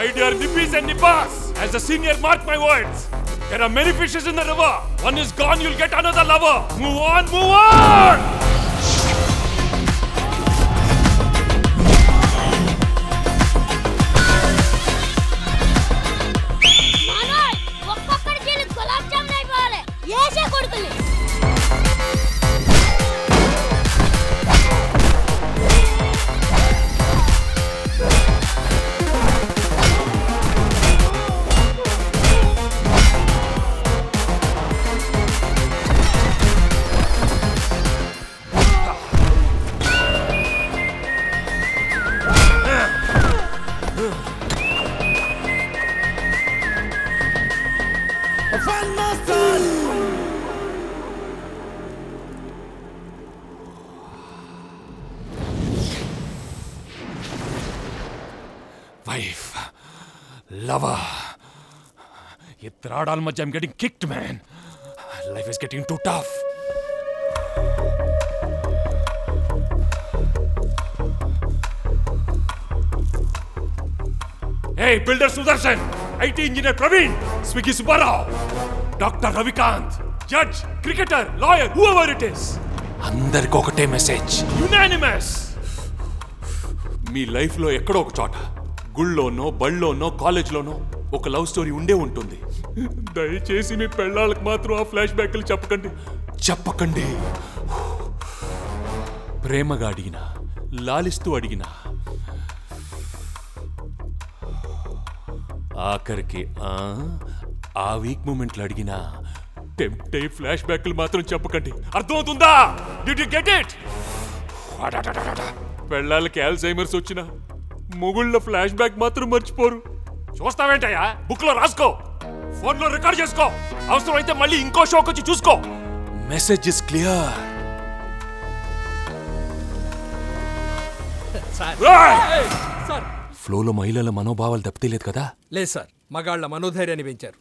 My dear nippies and nippas, as a senior, mark my words. There are many fishes in the river. One is gone, you'll get another lover. Move on, move on! మనోయ్ ఒక్కొక్కడికి వీళ్ళు గులాబ్ జామున్ అయిపోవాలి ఏసే కొడుకులు Wife, lover. ఇద్దరు ఆడాల మధ్య I'm getting kicked, man. Life is getting too tough. Hey, builder Sudarshan, IT engineer Praveen, Swiggy Subbarao, Dr. Ravikant, judge, cricketer, lawyer, whoever it is. అందరికి ఒకటే message unanimous మీ లైఫ్లో ఎక్కడో ఒక చోట గుళ్ళోనో బళ్ళోనో కాలేజ్లోనో ఒక లవ్ స్టోరీ ఉండే ఉంటుంది దయచేసి మీ పెళ్ళాళ్ళకి మాత్రం ఆ ఫ్లాష్ బ్యాక్లు చెప్పకండి చెప్పకండి ప్రేమగా అడిగిన లాలిస్తూ అడిగిన ఆఖరికి ఆ, ఆ వీక్ మూమెంట్లు అడిగినా టెంప్ట్ అయి ఫ్లాష్ బ్యాక్లు మాత్రం చెప్పకండి అర్థమవుతుందా డిడ్ యు గెట్ ఇట్ పెళ్ళాలకి ఆల్జైమర్స్ వచ్చిన మొగుళ్ళ ఫ్లాష్ బ్యాక్ మాత్రం మర్చిపోరు చూస్తావేంటయ్యా బుక్ లో రాసుకో ఫోన్ లో రికార్డ్ చేసుకో అవసరమైతే మళ్ళీ ఇంకో షోకి వచ్చి చూసుకో message is clear sir sir ఫ్లోలో మహిళల మనోభావాలు దెబ్బతీయలేదు కదా లేదు సార్ మగాళ్ళ మనోధైర్యాన్ని పెంచారు